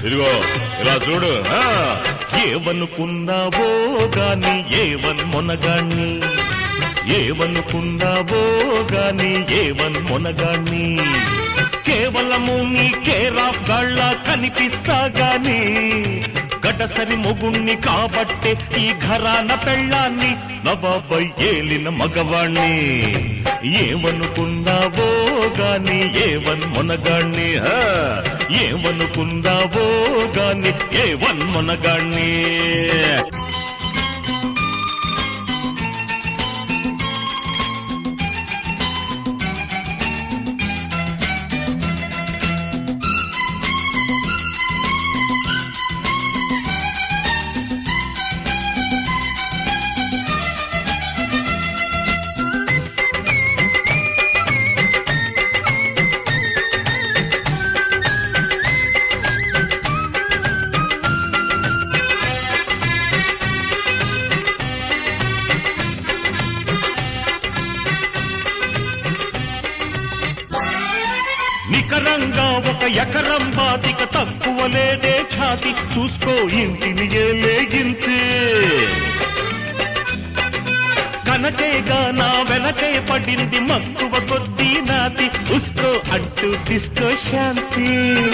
ఇదిగో ఇలా చూడు ఆ, ఏవనుకున్నావో గాని ఏవన్ మొనగాణ్ణి ఏవనుకున్నావో గాని ఏవన్ మొనగాణ్ణి కేవలము నీ కేరాఫ్ గాళ్ళ కనిపిస్తా గాని గడసరి మొగుణ్ణి కాబట్టే ఈ ఘరాన పెళ్ళాన్ని నవాబై ఏలిన మగవాణ్ణి ఏమనుకున్నావో గాని ఏవన్ మొనగాణ్ణి హా? ఏమనుకున్నావో గాని ఏవన్ మొనగాణ్ణి నికరంగా ఒక ఎకరం బాతిక తక్కువ లేదే ఛాతి చూసుకో ఇంటిని ఏలే ఇంతే కనకేగా నా వెనకే పడింది మక్కువ కొద్దీ నాతి ఉస్కో అంటూ డిస్కో శాంతి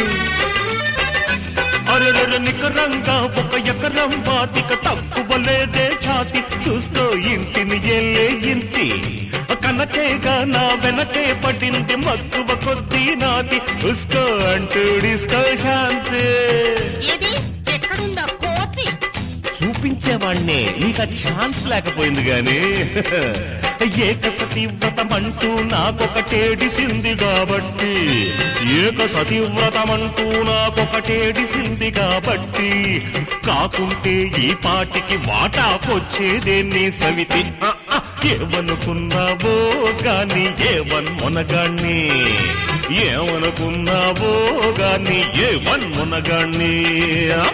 అరెరెర నికరంగా ఒక ఎకరం బాతిక తక్కువ లేదే ఛాతి చూసుకో ఇంటిని ఎల్లే ఇంటి కనకేగా నా వెనకే పడింది మక్కువ కొద్దీ నాతి ఉస్కో అంటూ డిస్కో శాంతి ఇది ఎక్కడుందా కోతి చూపించేవాణ్ణే ఇంకా ఛాన్స్ లేకపోయింది గాని ఏక సతీవ్రతమంటూ నాకొకటేడిసింది కాబట్టి ఏక సతీవ్రతమంటూ నాకొకటేడిసింది కాబట్టి కాకుంటే ఈ పాటికి వాటాకొచ్చేదే నీ సవితి ఆ, ఆ, ఏమనుకున్నావో గాని ఏవన్ మునగాణ్ణి ఏమనుకున్నావో గాని ఏవన్ మునగాణ్ణి ఆ?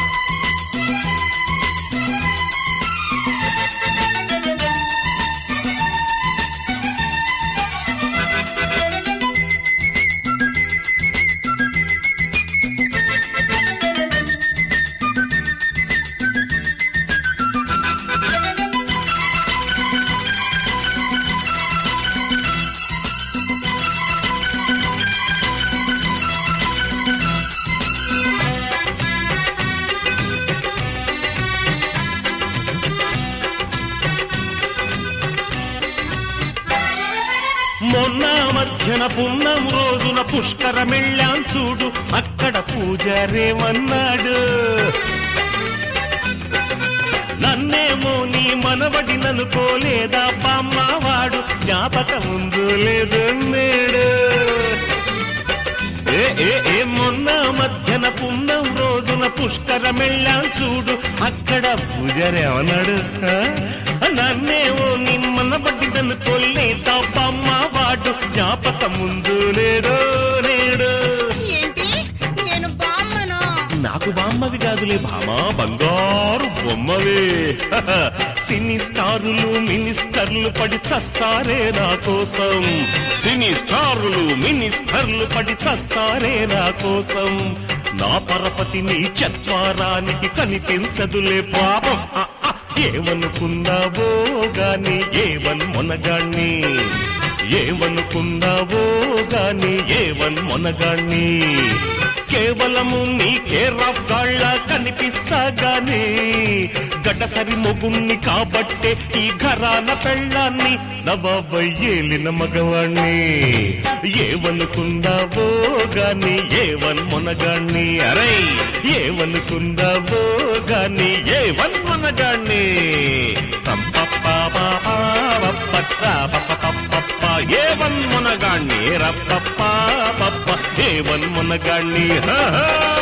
మొన్న మధ్యన పున్నం రోజున పుష్కరమెళ్ళాం చూడు అక్కడ పూజారేమన్నాడు నన్నేమో నీ మనవడిననుకోలేదా బామ్మవాడు జ్ఞాపకం ఉందో లేదో నేడు ఏ ఏ ఏ మొన్న మధ్యన పున్నం రోజున పుష్కరమెళ్ళాం చూడు అక్కడ పూజారేమన్నాడు ఆ? నన్నేమో నిమ్మన పట్టిదను కొల్లే తప్పమ్మ వాడు జ్ఞాపకం ముందు లేడో లేడో ఏంటి నేను బామ్మను నాకు బామ్మవి కాదులే భామా బంగారు బొమ్మవే సినీ స్టారులు మినిస్టర్లు పడి చస్తారే నా కోసం సినీ స్టారులు మినిస్టర్లు పడి చస్తారే నా కోసం నా పరపతి నీ చత్వారానికి కనిపించదులే పాపం ఆ, ఆ, ఏమనుకున్నావో గాని ఏవన్ మొనగాణ్ణి ఏమనుకున్నావో గాని ఏవన్ మొనగాణ్ణి కేవలము నీ కేరాఫ్ గాళ్ళ కనిపిస్తా గాని గడసరి మొగుణ్ణి కాబట్టే ఈ ఘరాన పెళ్ళాన్ని నవాబయ్యేలిన మగవాణ్ణి ఏమనుకున్నావో గాని ఏవన్ మొనగాణ్ణి అరై ఏమనుకున్నావో గాని ఏవన్ మొనగాణ్ణి ఏవన్ మునగాణ్ణి రప్ప ఏవన్ మునగాణ్ణి హా హా